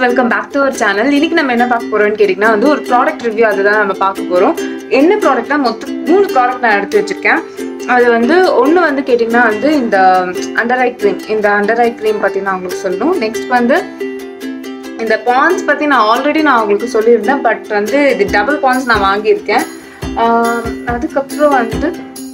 welcome back to our channel இன்னைக்கு நம்ம என்ன பார்க்க போறோம்னு கேட்டிங்கன்னா வந்து ஒரு ப்ராடக்ட் ரிவ்யூ அதுதான் நம்ம பார்க்க போறோம் என்ன ப்ராடக்ட்னா மொத்தம் மூணு ப்ராடக்ட் நான் எடுத்து வச்சிருக்கேன் அது வந்து ஒன்று வந்து கேட்டிங்கன்னா வந்து இந்த அண்டர் ஐ க்ரீம் இந்த அண்டர் ஐ க்ரீம் பற்றி நான் உங்களுக்கு சொல்லணும் நெக்ஸ்ட் வந்து இந்த பான்ஸ் பற்றி நான் ஆல்ரெடி நான் உங்களுக்கு சொல்லியிருந்தேன் பட் வந்து இது டபுள் பான்ஸ் நான் வாங்கியிருக்கேன் ஆஹ் அதுக்கப்புறம் வந்து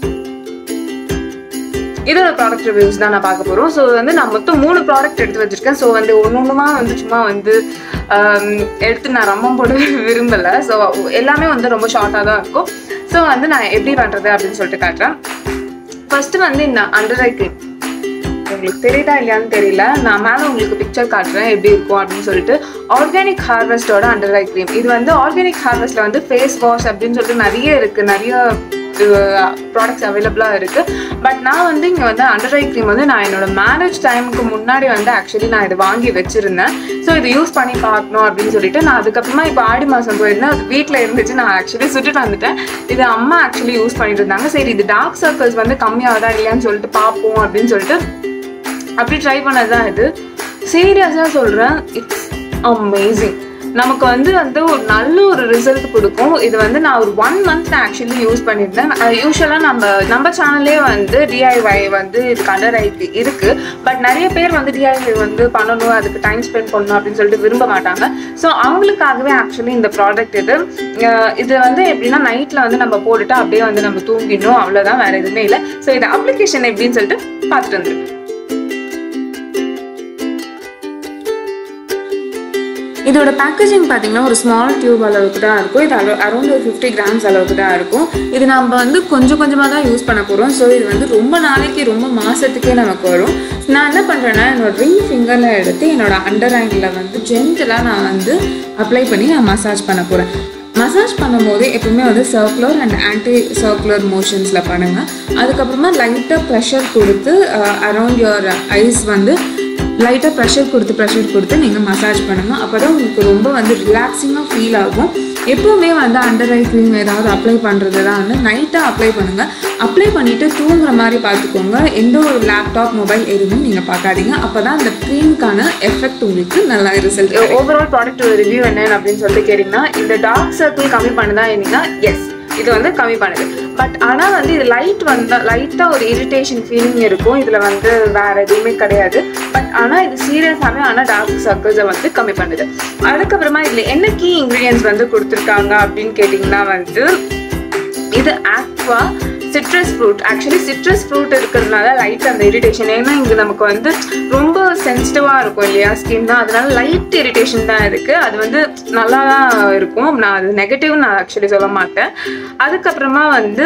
இதோட ப்ராடக்ட் ரிவ்யூஸ் தான் நான் பார்க்க போகிறோம் ஸோ வந்து நான் மொத்தம் மூணு ப்ராடக்ட் எடுத்து வச்சிருக்கேன் ஸோ வந்து ஒன்று ஒன்றுமா வந்து சும்மா வந்து ஆம், எடுத்து நான் ரொம்ப போட விரும்பலை ஸோ எல்லாமே வந்து ரொம்ப ஷார்ட்டாக தான் இருக்கும் ஸோ வந்து நான் எப்படி பண்ணுறது அப்படின்னு சொல்லிட்டு காட்டுறேன் ஃபர்ஸ்ட் வந்து இந்த அண்டர் ஐ க்ரீம் உங்களுக்கு தெரியுதா இல்லையான்னு தெரியல நான் மேலே உங்களுக்கு பிக்சர் காட்டுறேன் எப்படி இருக்கும் அப்படின்னு சொல்லிட்டு ஆர்கானிக் ஹார்வெஸ்டோட அண்டர் ஐ க்ரீம் இது வந்து ஆர்கானிக் ஹார்வெஸ்ட்ல வந்து ஃபேஸ் வாஷ் அப்படின்னு சொல்லிட்டு நிறைய இருக்கு நிறைய ப்ராடக்ட்ஸ் அவைலபிளாக இருக்கு பட் நான் வந்து இங்கே வந்து அண்டர் ஐ க்ரீம் வந்து நான் என்னோட மேரேஜ் டைமுக்கு முன்னாடி வந்து ஆக்சுவலி நான் இது வாங்கி வச்சிருந்தேன் ஸோ இது யூஸ் பண்ணி பார்க்கணும் அப்படின்னு சொல்லிட்டு நான் அதுக்கப்புறமா இப்போ ஆடி மாதம் போயிருந்தேன் அது வீட்டில் இருந்துச்சு நான் ஆக்சுவலி சுட்டுட்டு வந்துட்டேன் இது அம்மா ஆக்சுவலி யூஸ் பண்ணிட்டு இருந்தாங்க சரி இது டார்க் சர்க்கிள்ஸ் வந்து கம்மியாகுதா இல்லையான்னு சொல்லிட்டு பார்ப்போம் அப்படின்னு சொல்லிட்டு அப்படி ட்ரை பண்ணது தான் இது சீரியஸாக சொல்கிறேன் இட்ஸ் அமேசிங் நமக்கு வந்து வந்து ஒரு நல்ல ஒரு ரிசல்ட் கொடுக்கும் இது வந்து நான் ஒரு ஒன் மந்த் நான் ஆக்சுவலி யூஸ் பண்ணியிருந்தேன் யூஸ்வலாக நம்ம நம்ம சேனல்லே வந்து டிஐஒய் வந்து இதுக்கு அண்டர் ஐக்கு இருக்குது பட் நிறைய பேர் வந்து டிஐஒய் வந்து பண்ணணும் அதுக்கு டைம் ஸ்பெண்ட் பண்ணணும் அப்படின்னு சொல்லிட்டு விரும்ப மாட்டாங்க ஸோ அவங்களுக்காகவே ஆக்சுவலி இந்த ப்ராடக்ட் இது அஹ் இது வந்து எப்படின்னா நைட்டில் வந்து நம்ம போட்டுட்டு அப்படியே வந்து நம்ம தூங்கிடணும் அவ்வளோதான் வேறு எதுவுமே இல்லை ஸோ இது அப்ளிகேஷன் எப்படின்னு சொல்லிட்டு பார்த்துட்டு வந்துருக்கேன் இதோட பேக்கேஜிங் பார்த்தீங்கன்னா ஒரு ஸ்மால் டியூப் அளவுக்கு தான் இருக்கும் இது அளவு அரௌண்ட் ஒரு ஃபிஃப்டி கிராம்ஸ் அளவுக்கு தான் இருக்கும் இது நம்ம வந்து கொஞ்சம் கொஞ்சமாக தான் யூஸ் பண்ண போகிறோம் ஸோ இது வந்து ரொம்ப நாளைக்கு ரொம்ப மாதத்துக்கே நமக்கு வரும் நான் என்ன பண்ணுறேன்னா என்னோட ரிங் ஃபிங்கரில் எடுத்து என்னோட அண்டர் ஆங்கிளில் வந்து ஜென்டலாக நான் வந்து அப்ளை பண்ணி நான் மசாஜ் பண்ண போகிறேன் மசாஜ் பண்ணும்போது எப்பவுமே வந்து சர்க்குலர் அண்ட் ஆன்டி சர்க்குலர் மோஷன்ஸில் பண்ணுங்கள் அதுக்கப்புறமா லைட்டாக ப்ரெஷர் கொடுத்து அரவுண்ட் யுவர் ஐஸ் வந்து லைட்டாக ப்ரெஷர் கொடுத்து ப்ரெஷர் கொடுத்து நீங்கள் மசாஜ் பண்ணுங்கள் அப்போ தான் உங்களுக்கு ரொம்ப வந்து ரிலாக்ஸிங்காக ஃபீல் ஆகும் எப்போவுமே வந்து அண்டர் ஐ க்ரீம் ஏதாவது அப்ளை பண்ணுறது தான் வந்து நைட்டாக அப்ளை பண்ணுங்கள் அப்ளை பண்ணிவிட்டு தூங்குற மாதிரி பார்த்துக்கோங்க எந்த ஒரு லேப்டாப் மொபைல் எதுவும் நீங்கள் பார்க்காதீங்க அப்போ தான் அந்த க்ரீம்க்கான எஃபெக்ட் உங்களுக்கு நல்லா ரிசல்ட் ஓவரால் ப்ராடக்ட் ரிவ்யூ என்ன அப்படின்னு சொல்லிட்டு கேட்டிங்கன்னா இந்த டார்க் சர்க்கிள் கம்மி பண்ணுதா என்னன்னா எஸ் இது வந்து கம்மி பண்ணுது பட் ஆனால் வந்து இது லைட் வந்து லைட்டாக ஒரு இரிட்டேஷன் ஃபீலிங் இருக்கும் இதில் வந்து வேற எதுவுமே கிடையாது பட் ஆனால் இது சீரியஸாகவே ஆனால் டார்க் சர்க்கிள்ஸை வந்து கம்மி பண்ணுது அதுக்கப்புறமா இதில் என்ன கீ இன்க்ரீடியன்ஸ் வந்து கொடுத்துருக்காங்க அப்படின்னு கேட்டிங்கன்னா வந்து இது aqua citrus fruit actually citrus fruit இருக்கிறதுனால லைட் அந்த இரிட்டேஷன் ஏன்னா இங்கே நமக்கு வந்து ரொம்ப சென்சிட்டிவாக இருக்கும் இல்லையா ஸ்கின் தான் அதனால லைட் இரிட்டேஷன் தான் இருக்குது அது வந்து நல்லா தான் இருக்கும் நான் அது நெகட்டிவ் நான் ஆக்சுவலி சொல்ல மாட்டேன் அதுக்கப்புறமா வந்து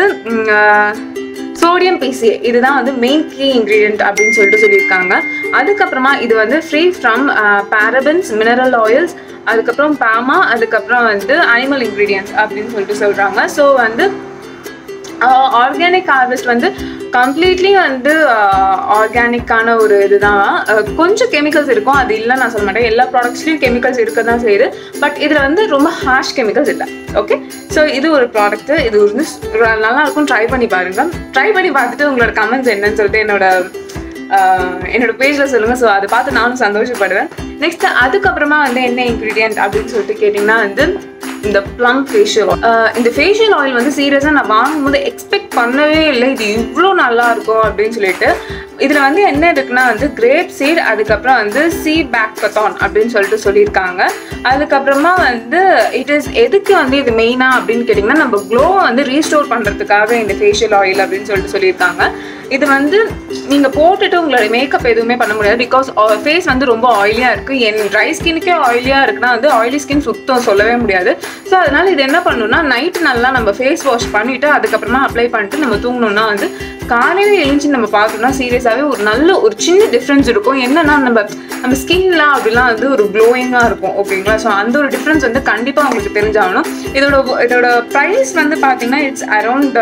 சோடியம் பிசிஏ இதுதான் வந்து மெயின் கீ இன்க்ரீடியன்ட் அப்படின்னு சொல்லிட்டு சொல்லியிருக்காங்க அதுக்கப்புறமா இது வந்து free from parabens mineral oils அதுக்கப்புறம் பாமா அதுக்கப்புறம் வந்து அனிமல் இன்க்ரீடியன்ட்ஸ் அப்படின்னு சொல்லிட்டு சொல்கிறாங்க ஸோ வந்து ஆர்கானிக் ஹார்வெஸ்ட் வந்து கம்ப்ளீட்லி வந்து ஆர்கானிக்கான ஒரு இதுதான் அஹ் கொஞ்சம் கெமிக்கல்ஸ் இருக்கும் அது இல்லை நான் சொல்ல மாட்டேன் எல்லா ப்ராடக்ட்ஸ்லையும் கெமிக்கல்ஸ் இருக்க தான் செய்யுது பட் இதில் வந்து ரொம்ப ஹாஷ் கெமிக்கல்ஸ் இல்லை ஓகே ஸோ இது ஒரு ப்ராடக்ட் இது வந்து நல்லா இருக்கும் ட்ரை பண்ணி பாருங்க ட்ரை பண்ணி பார்த்துட்டு உங்களோட கமெண்ட்ஸ் என்னன்னு சொல்லிட்டு என்னோட ஆஹ் என்னோட பேஜில் சொல்லுங்கள் ஸோ அதை பார்த்து நானும் சந்தோஷப்படுவேன் நெக்ஸ்ட் அதுக்கப்புறமா வந்து என்ன இன்க்ரீடியன்ட் அப்படின்னு சொல்லிட்டு கேட்டிங்கன்னா வந்து இந்த ப்ளம் ஃபேஷியல் இந்த ஃபேஷியல் ஆயில் வந்து சீரியஸாக நான் வாங்கும்போது எக்ஸ்பெக்ட் பண்ணவே இல்லை இது இவ்வளோ நல்லா இருக்கும் அப்படின்னு சொல்லிட்டு இதில் வந்து என்ன இருக்குன்னா வந்து கிரேப் சீட் அதுக்கப்புறம் வந்து சி பேக் கத்தான் அப்படின்னு சொல்லிட்டு சொல்லியிருக்காங்க அதுக்கப்புறமா வந்து இட் இஸ் எதுக்கு வந்து இது மெயினாக அப்படின்னு கேட்டிங்கன்னா நம்ம க்ளோ வந்து ரீஸ்டோர் பண்ணுறதுக்காக இந்த ஃபேஷியல் ஆயில் அப்படின்னு சொல்லிட்டு சொல்லியிருக்காங்க இது வந்து நீங்கள் போட்டுட்டு உங்களோட மேக்கப் எதுவுமே பண்ண முடியாது பிகாஸ் ஃபேஸ் வந்து ரொம்ப ஆயிலியாக இருக்குது என் ட்ரை ஸ்கின்னுக்கே ஆயிலியாக இருக்குன்னா வந்து ஆயிலி ஸ்கின் சுத்தம் சொல்லவே முடியாது ஸோ அதனால இது என்ன பண்ணணும்னா நைட் நல்லா நம்ம ஃபேஸ் வாஷ் பண்ணிவிட்டு அதுக்கப்புறமா அப்ளை பண்ணிட்டு நம்ம தூங்கணும்னா வந்து காலையில் எழுந்துச்சு நம்ம பார்த்தோம்னா சீரியஸாகவே ஒரு நல்ல ஒரு சின்ன டிஃப்ரென்ஸ் இருக்கும் என்னன்னா நம்ம நம்ம ஸ்கின்லாம் அப்படிலாம் வந்து ஒரு க்ளோயிங்காக இருக்கும் ஓகேங்களா ஸோ அந்த ஒரு டிஃப்ரென்ஸ் வந்து கண்டிப்பாக உங்களுக்கு தெரிஞ்சாகணும் இதோட இதோட ப்ரைஸ் வந்து பார்த்தீங்கன்னா it's around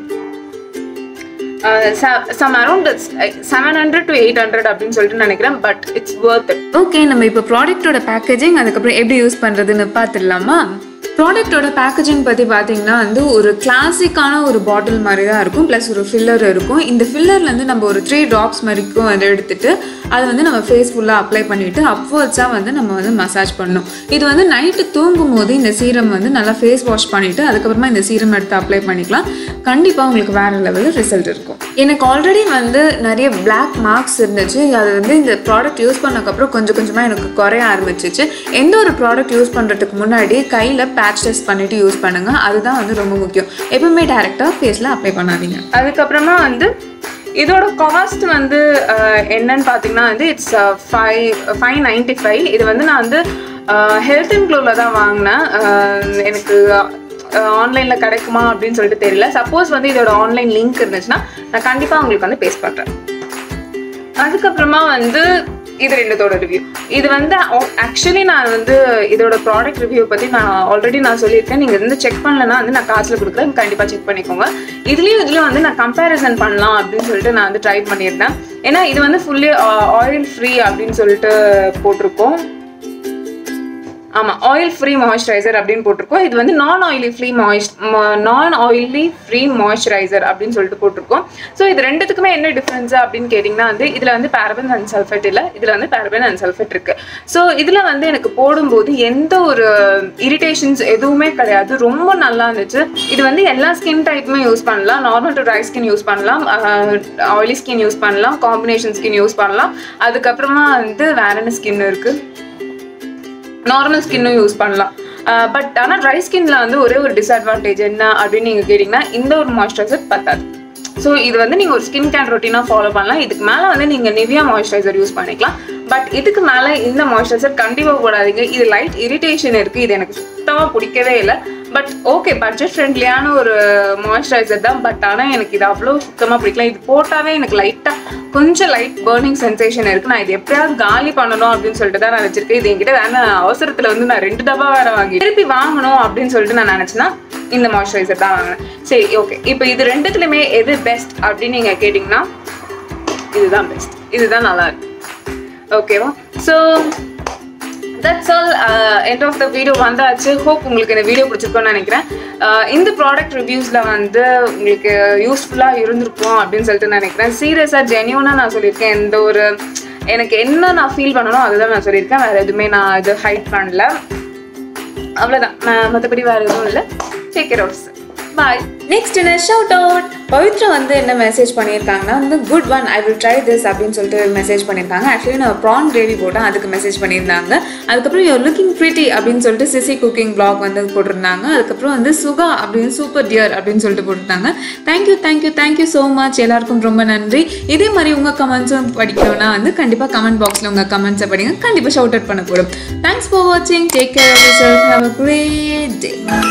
some around seven hundred to eight hundred அப்படின்னு சொல்லிட்டு நினைக்கிறேன் but it's worth it okay நம்ம இப்போ ப்ராடக்ட்டோட பேக்கேஜிங் அதுக்கப்புறம் எப்படி யூஸ் பண்ணுறதுன்னு பார்த்துடலாமா ப்ராடக்ட்டோட பேக்கேஜிங் பற்றி பார்த்தீங்கன்னா வந்து ஒரு கிளாசிக்கான ஒரு பாட்டில் மாதிரி தான் இருக்கும் ப்ளஸ் ஒரு ஃபில்லர் இருக்கும் இந்த ஃபில்லர்லேருந்து நம்ம ஒரு த்ரீ ட்ராப்ஸ் வரைக்கும் அதை எடுத்துட்டு அதை வந்து நம்ம ஃபேஸ் ஃபுல்லாக அப்ளை பண்ணிவிட்டு அப்வர்ட்ஸாக வந்து நம்ம வந்து மசாஜ் பண்ணணும் இது வந்து நைட்டு தூங்கும் போது இந்த சீரம் வந்து நல்லா ஃபேஸ் வாஷ் பண்ணிவிட்டு அதுக்கப்புறமா இந்த சீரம் எடுத்து அப்ளை பண்ணிக்கலாம் கண்டிப்பாக உங்களுக்கு வேறு லெவலில் ரிசல்ட் இருக்கும் எனக்கு ஆல்ரெடி வந்து நிறைய பிளாக் மார்க்ஸ் இருந்துச்சு அது வந்து இந்த ப்ராடக்ட் யூஸ் பண்ணக்கப்புறம் கொஞ்சம் கொஞ்சமாக எனக்கு குறைய ஆரம்பிச்சிச்சு எந்த ஒரு ப்ராடக்ட் யூஸ் பண்ணுறதுக்கு முன்னாடி கையில் பேட்ச் டெஸ்ட் பண்ணிவிட்டு யூஸ் பண்ணுங்கள் அதுதான் வந்து ரொம்ப முக்கியம் எப்பவுமே டேரெக்டாக ஃபேஸில் அப்ளை பண்ணாதீங்க அதுக்கப்புறமா வந்து இதோட காஸ்ட் வந்து அஹ், என்னன்னு பார்த்தீங்கன்னா வந்து it's five five ninety five இது வந்து நான் வந்து ஹெல்த் அண்ட் க்ளோவில் தான் வாங்கினேன் அஹ், எனக்கு ஆன்லைனில் கிடைக்குமா அப்படின்னு சொல்லிட்டு தெரியல சப்போஸ் வந்து இதோட ஆன்லைன் லிங்க் இருந்துச்சுன்னா நான் கண்டிப்பாக உங்களுக்கு வந்து பேஸ் பண்ணுறேன் அதுக்கப்புறமா வந்து இது ரெண்டுத்தோட ரிவ்யூ இது வந்து ஆக்சுவலி நான் வந்து இதோட ப்ராடக்ட் ரிவ்யூ பற்றி நான் ஆல்ரெடி நான் சொல்லியிருக்கேன் நீங்கள் வந்து செக் பண்ணலன்னா வந்து நான் காசில் கொடுக்குறேன் கண்டிப்பாக செக் பண்ணிக்கோங்க இதுலேயும் இதுலேயும் வந்து நான் கம்பேரிசன் பண்ணலாம் அப்படின்னு சொல்லிட்டு நான் வந்து ட்ரை பண்ணியிருந்தேன் ஏன்னா இது வந்து ஃபுல்லி ஆயில் ஃப்ரீ அப்படின்னு சொல்லிட்டு போட்டிருக்கோம் ஆமாம் ஆயில் ஃப்ரீ மாய்ஸ்சரைசர் அப்படின்னு போட்டிருக்கோம் இது வந்து நான் ஆயிலி ஃப்ரீ மாய்ஸ் நான் ஆயிலி ஃப்ரீ மாய்ஸ்சரைசர் அப்படின்னு சொல்லிட்டு போட்டிருக்கோம் ஸோ இது ரெண்டுத்துக்குமே என்ன டிஃப்ரென்ஸ் அப்படின்னு கேட்டிங்கன்னா வந்து இதில் வந்து பேரபன் அண்ட் சல்ஃபேட் இல்லை இதில் வந்து பேரபன் அண்ட் சல்ஃபேட் இருக்குது ஸோ இதில் வந்து எனக்கு போடும்போது எந்த ஒரு இரிட்டேஷன்ஸ் எதுவுமே கிடையாது ரொம்ப நல்லா இருந்துச்சு இது வந்து எல்லா ஸ்கின் டைப்புமே யூஸ் பண்ணலாம் normal to dry skin use பண்ணலாம் ஆயிலி ஸ்கின் யூஸ் பண்ணலாம் காம்பினேஷன் ஸ்கின் யூஸ் பண்ணலாம் அதுக்கப்புறமா வந்து வேற என்ன ஸ்கின் இருக்குது நார்மல் ஸ்கின்னும் யூஸ் பண்ணலாம் பட் ஆனால் ட்ரை ஸ்கின்ல வந்து ஒரே ஒரு டிஸ்அட்வான்டேஜ் என்ன அப்படின்னு நீங்கள் கேட்டிங்கன்னா இந்த ஒரு மாய்ஸ்சரைசர் பத்தாது ஸோ இது வந்து நீங்கள் ஒரு ஸ்கின் கேர் ரொட்டீனாக ஃபாலோ பண்ணலாம் இதுக்கு மேலே வந்து நீங்கள் நிவியா மாய்ஸ்சரைசர் யூஸ் பண்ணிக்கலாம் பட் இதுக்கு மேலே இந்த மாய்ஸ்சரைசர் கண்டிப்பாக போடாதீங்க இது லைட் இரிட்டேஷன் இருக்குது இது எனக்கு சுத்தமாக பிடிக்கவே இல்லை பட் ஓகே பட்ஜெட் ஃப்ரெண்ட்லியான ஒரு மாய்ஸ்சரைசர் தான் பட் ஆனால் எனக்கு இது அவ்வளோ சுத்தமாக பிடிக்கல இது போட்டாவே எனக்கு லைட்டாக கொஞ்சம் லைட் பேர்னிங் சென்சேஷன் இருக்கு நான் இது எப்படியாவது காலி பண்ணணும் அப்படின்னு சொல்லிட்டு தான் நான் வச்சிருக்கேன் இது என்கிட்ட வேணா அவசரத்துல வந்து நான் ரெண்டு டப்பா வேற வாங்கி திருப்பி வாங்கணும் அப்படின்னு சொல்லிட்டு நான் நினைச்சேன்னா இந்த மாய்ஸ்சரைசர் தான் வாங்கினேன் சரி ஓகே இப்போ இது ரெண்டுத்துலையுமே எது பெஸ்ட் அப்படின்னு நீங்க கேட்டிங்கன்னா இதுதான் பெஸ்ட் இதுதான் நல்லா இருக்கு ஓகேவா so that's all end of the video வந்தாச்சு ஹோப் உங்களுக்கு இந்த வீடியோ பிடிச்சிருக்கும்னு நினைக்கிறேன் Uh, இந்த ப்ராடக்ட் ரிவ்யூஸில் வந்து உங்களுக்கு யூஸ்ஃபுல்லாக இருந்திருக்கும் அப்படின்னு சொல்லிட்டு நினைக்கிறேன் சீரியஸாக ஜென்யூனாக நான் சொல்லியிருக்கேன் எந்த ஒரு எனக்கு என்ன நான் ஃபீல் பண்ணணும் அதுதான் நான் சொல்லியிருக்கேன் வேறு எதுவுமே நான் இது ஹைட் பண்ணல அவ்வளோதான் நான் மற்றபடி வேறு எதுவும் இல்லை take care of bye next என்ன ஷவுட் அவுட் பவித்ரா வந்து என்ன மெசேஜ் பண்ணியிருக்காங்கன்னா வந்து good one I will try this அப்படின்னு சொல்லிட்டு மெசேஜ் பண்ணியிருக்காங்க ஆக்சுவலி நான் ப்ரான் கிரேவி போட்டேன் அதுக்கு மெசேஜ் பண்ணியிருந்தாங்க அதுக்கப்புறம் யூர் லுக்கிங் ப்ரிட்டி அப்படின்னு சொல்லிட்டு சிசி குக்கிங் பிளாக் வந்து போட்டிருந்தாங்க அதுக்கப்புறம் வந்து சுகா அப்படின்னு சூப்பர் டியர் அப்படின்னு சொல்லிட்டு போட்டிருந்தாங்க thank you thank you thank you so much எல்லாருக்கும் ரொம்ப நன்றி இதே மாதிரி உங்கள் கமெண்ட்ஸும் படிக்கணும்னா வந்து கண்டிப்பாக கமெண்ட் பாக்ஸில் உங்கள் கமெண்ட்ஸை படிங்க கண்டிப்பாக ஷவுட் அவுட் பண்ண போடும் தேங்க்ஸ் ஃபார் வாட்சிங் take care of your self have a great day